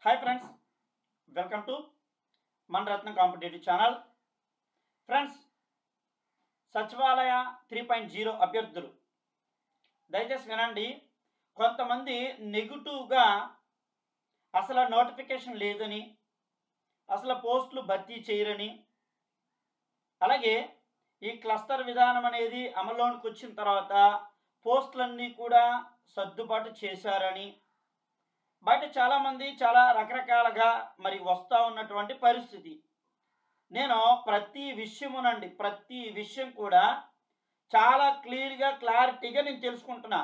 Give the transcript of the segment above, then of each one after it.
hi friends welcome to మన Ratna competitive channel friends సచివాలయ three point zero అభ్యర్థులు దయచేసి వినండి కొంతమంది నెగిటివ్గా అసలు నోటిఫికేషన్ లేదని అసలు పోస్టులు భర్తీ చేయరని అలాగే ఈ క్లస్టర్ విధానం అనేది అమల్లోనికి వచ్చిన తర్వాత పోస్టులన్నీ కూడా సర్దుబాటు చేశారని బయట చాలామంది చాలా రకరకాలుగా మరి వస్తూ ఉన్నటువంటి పరిస్థితి నేను ప్రతి విషయమునండి ప్రతి విషయం కూడా చాలా క్లియర్గా క్లారిటీగా నేను తెలుసుకుంటున్నా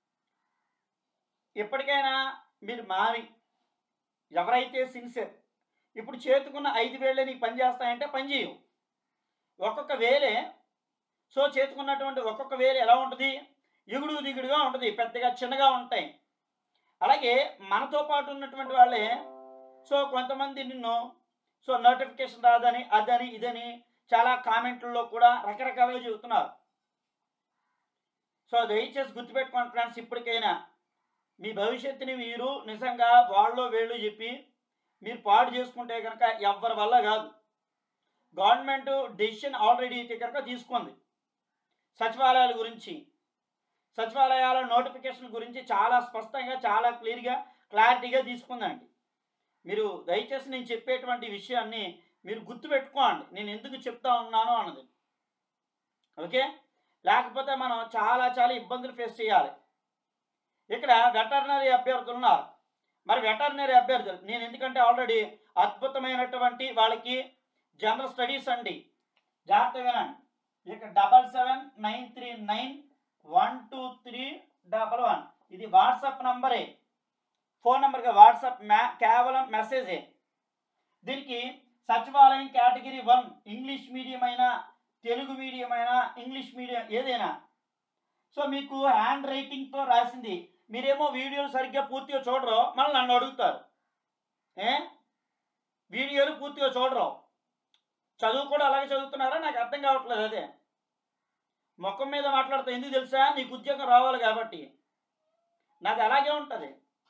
ఎప్పటికైనా మీరు మారి ఎవరైతే సిన్సియర్ ఇప్పుడు చేతుకున్న ఐదు వేలే నీకు పని చేస్తాయంటే పని చేయవు ఒక్కొక్క వేలే సో చేతుకున్నటువంటి ఒక్కొక్క వేలు ఎలా ఉంటుంది ఎగుడు దిగుడుగా ఉంటుంది పెద్దగా చిన్నగా ఉంటాయి అలాగే మనతో పాటు ఉన్నటువంటి వాళ్ళే సో కొంతమంది నిన్ను సో నోటిఫికేషన్ రాదని అదని ఇదని చాలా కామెంట్లలో కూడా రకరకాలుగా చెబుతున్నారు సో దయచేసి గుర్తుపెట్టుకోండి ఫ్రెండ్స్ ఇప్పటికైనా మీ భవిష్యత్తుని మీరు నిజంగా వాళ్ళు వేళ్ళు చెప్పి మీరు పాడు చేసుకుంటే కనుక ఎవరి వల్ల కాదు గవర్నమెంట్ డెసిషన్ ఆల్రెడీ అయితే కనుక తీసుకుంది సచివాలయాల గురించి సచివాలయాల నోటిఫికేషన్ గురించి చాలా స్పష్టంగా చాలా క్లియర్గా క్లారిటీగా తీసుకుందండి మీరు దయచేసి నేను చెప్పేటువంటి విషయాన్ని మీరు గుర్తుపెట్టుకోండి నేను ఎందుకు చెప్తా ఉన్నాను అన్నది ఓకే లేకపోతే మనం చాలా చాలా ఇబ్బందులు ఫేస్ చేయాలి ఇక్కడ వెటర్నరీ అభ్యర్థులు ఉన్నారు మరి వెటర్నరీ అభ్యర్థులు నేను ఎందుకంటే ఆల్రెడీ అద్భుతమైనటువంటి వాళ్ళకి జనరల్ స్టడీస్ అండి జాగ్రత్తగా వినండి ఇక double seven nine three nine one two three double one ఇది వాట్సాప్ నంబరే ఫోన్ నెంబర్గా వాట్సాప్ మ్యా కేవలం మెసేజే దీనికి సచివాలయం కేటగిరీ వన్ ఇంగ్లీష్ మీడియం అయినా తెలుగు మీడియం అయినా ఇంగ్లీష్ మీడియం ఏదైనా సో మీకు హ్యాండ్ రైటింగ్తో రాసింది మీరేమో వీడియోలు సరిగ్గా పూర్తిగా చూడరు మళ్ళీ నన్ను అడుగుతారు ఏ వీడియోలు పూర్తిగా చూడరు చదువు కూడా అలాగే చదువుతున్నారా నాకు అర్థం కావట్లేదు అదే ముఖం మీద మాట్లాడుతా ఎందుకు తెలుసా నీకు ఉద్యోగం రావాలి కాబట్టి నాది అలాగే ఉంటుంది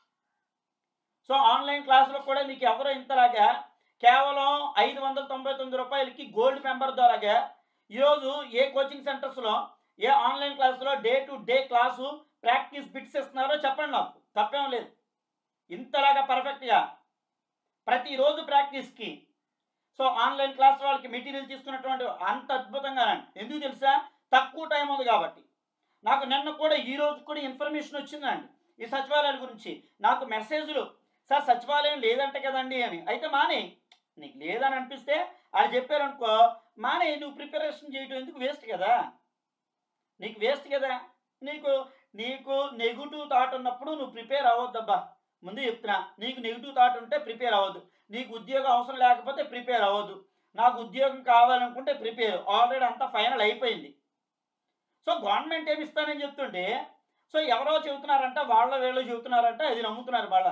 సో ఆన్లైన్ క్లాసులో కూడా మీకు ఎవరో ఇంతలాగా కేవలం ఐదు వందల తొంభై తొమ్మిది రూపాయలకి గోల్డ్ మెంబర్ ద్వారాగా ఈరోజు ఏ కోచింగ్ సెంటర్స్లో ఏ ఆన్లైన్ క్లాసులో day to day class practice bits ఇస్తున్నారో చెప్పండి నాకు తప్పేం లేదు ఇంతలాగా పర్ఫెక్ట్గా ప్రతిరోజు ప్రాక్టీస్కి సో ఆన్లైన్ క్లాస్ వాళ్ళకి మెటీరియల్ తీసుకున్నటువంటి అంత అద్భుతంగా ఎందుకు తెలుసా తక్కువ టైం ఉంది కాబట్టి నాకు నిన్న కూడా ఈ రోజు కూడా ఇన్ఫర్మేషన్ వచ్చిందండి ఈ సచివాలయాల గురించి నాకు మెసేజ్లు సార్ సచివాలయం లేదంట కదండి అని అయితే మానే నీకు లేదని అనిపిస్తే వాళ్ళు చెప్పారనుకో మానే నువ్వు ప్రిపరేషన్ చేయడం ఎందుకు వేస్ట్ కదా నీకు వేస్ట్ కదా నీకు నీకు నెగిటివ్ థాట్ ఉన్నప్పుడు నువ్వు ప్రిపేర్ అవ్వద్దబ్బా ముందు చెప్తున్నా నీకు నెగిటివ్ థాట్ ఉంటే ప్రిపేర్ అవ్వద్దు నీకు ఉద్యోగం అవసరం లేకపోతే ప్రిపేర్ అవ్వద్దు నాకు ఉద్యోగం కావాలనుకుంటే ప్రిపేర్ ఆల్రెడీ అంతా ఫైనల్ అయిపోయింది సో గవర్నమెంట్ ఏమి ఇస్తానని చెప్తుంటే సో ఎవరో చెబుతున్నారంట వాళ్ళ వీళ్ళు చెబుతున్నారంట ఇది నమ్ముతున్నారు వాళ్ళ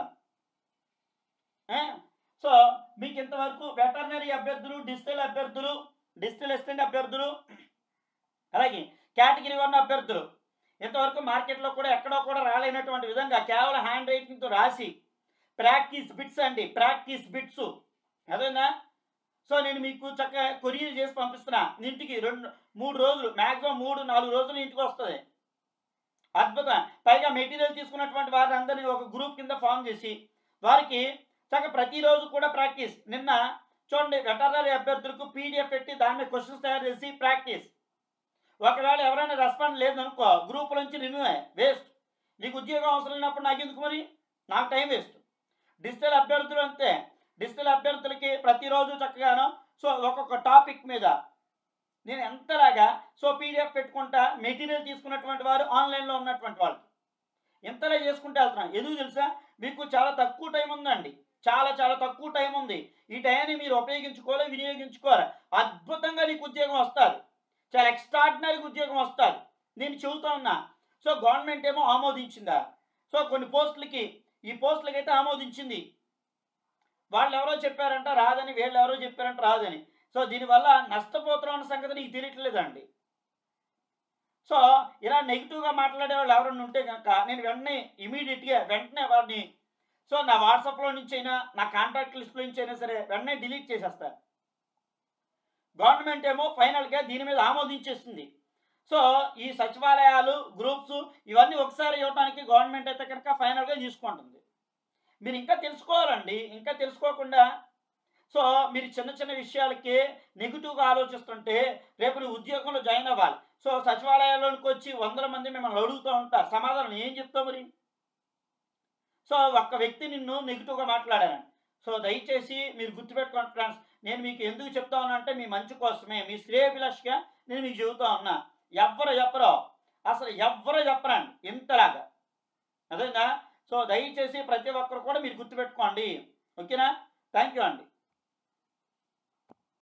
సో మీకు ఇంతవరకు వెటర్నరీ అభ్యర్థులు డిజిటల్ అభ్యర్థులు డిజిటల్ అసిస్టెంట్ అభ్యర్థులు అలాగే కేటగిరీ వన్ అభ్యర్థులు ఇంతవరకు మార్కెట్లో కూడా ఎక్కడో కూడా రాలేనటువంటి విధంగా కేవలం హ్యాండ్ రైటింగ్తో రాసి ప్రాక్టీస్ బిట్స్ అండి ప్రాక్టీస్ బిట్స్ అదేనా సో నేను మీకు చక్కగా కొరియర్ చేసి పంపిస్తున్నా ఇంటికి రెండు మూడు రోజులు మ్యాక్సిమం మూడు నాలుగు రోజులు ఇంటికి వస్తుంది అద్భుతం పైగా మెటీరియల్ తీసుకున్నటువంటి వారిని అందరినీ ఒక గ్రూప్ కింద ఫామ్ చేసి వారికి చక్కగా ప్రతిరోజు కూడా ప్రాక్టీస్ నిన్న చూడండి వెటర్నరీ అభ్యర్థులకు పీడిఎఫ్ పెట్టి దాని మీద క్వశ్చన్స్ తయారు చేసి ప్రాక్టీస్ ఒకవేళ ఎవరైనా రెస్పాండ్ లేదనుకో గ్రూప్ నుంచి రిమూవ్ వేస్ట్ నీకు ఉద్యోగం అవసరం లేనప్పుడు నాకు ఎందుకు మరి నాకు టైం వేస్ట్ డిజిటల్ అభ్యర్థులు అంతే డిజిటల్ అభ్యర్థులకి ప్రతిరోజు చక్కగాను సో ఒక్కొక్క టాపిక్ మీద నేను ఎంతలాగా సో పీడిఎఫ్ పెట్టుకుంటా మెటీరియల్ తీసుకున్నటువంటి వారు ఆన్లైన్లో ఉన్నటువంటి వాళ్ళు ఎంతలా చేసుకుంటే వెళ్తున్నాను ఎందుకు తెలుసా మీకు చాలా తక్కువ టైం ఉందండి చాలా చాలా తక్కువ టైం ఉంది ఈ టైంని మీరు ఉపయోగించుకోవాలి వినియోగించుకోవాలి అద్భుతంగా నీకు ఉద్యోగం వస్తుంది చాలా ఎక్స్ట్రాడినరీగా ఉద్యోగం వస్తుంది నేను చెబుతా ఉన్నా సో గవర్నమెంట్ ఏమో ఆమోదించిందా సో కొన్ని పోస్టులకి ఈ పోస్టులకి అయితే ఆమోదించింది వాళ్ళు ఎవరో చెప్పారంట రాదని వీళ్ళు ఎవరో చెప్పారంట రాదని సో దీనివల్ల నష్టపోతున్నాం అన్న సంగతి నీకు తెలియట్లేదండి సో ఇలా నెగిటివ్గా మాట్లాడే వాళ్ళు ఎవరైనా ఉంటే కనుక నేను వెంటనే ఇమీడియట్గా వెంటనే వారిని సో నా వాట్సాప్లో నుంచి అయినా నా కాంటాక్ట్ లిస్ట్లో నుంచి అయినా సరే వెంటనే డిలీట్ చేసేస్తారు గవర్నమెంట్ ఏమో ఫైనల్గా దీని మీద ఆమోదించేస్తుంది సో ఈ సచివాలయాలు గ్రూప్స్ ఇవన్నీ ఒకసారి ఇవ్వడానికి గవర్నమెంట్ అయితే కనుక ఫైనల్గా తీసుకుంటుంది మీరు ఇంకా తెలుసుకోవాలండి ఇంకా తెలుసుకోకుండా సో మీరు చిన్న చిన్న విషయాలకి నెగిటివ్గా ఆలోచిస్తుంటే రేపు నీ ఉద్యోగంలో జాయిన్ అవ్వాలి సో సచివాలయాల్లోనికి వచ్చి వందల మంది మిమ్మల్ని అడుగుతూ ఉంటారు సమాధానం ఏం చెప్తావు మరి సో ఒక్క వ్యక్తి నిన్ను నెగిటివ్గా మాట్లాడాను సో దయచేసి మీరు గుర్తుపెట్టుకోండి ఫ్రెండ్స్ నేను మీకు ఎందుకు చెప్తా ఉన్నా అంటే మీ మంచి కోసమే మీ శ్రేయభిలాష్గా నేను మీకు చెబుతా ఉన్నా ఎవ్వరు చెప్పరో అసలు ఎవ్వరు చెప్పరండి ఇంతలాగా అదేనా సో దయచేసి ప్రతి ఒక్కరు కూడా మీరు గుర్తుపెట్టుకోండి ఓకేనా థ్యాంక్ యూ అండి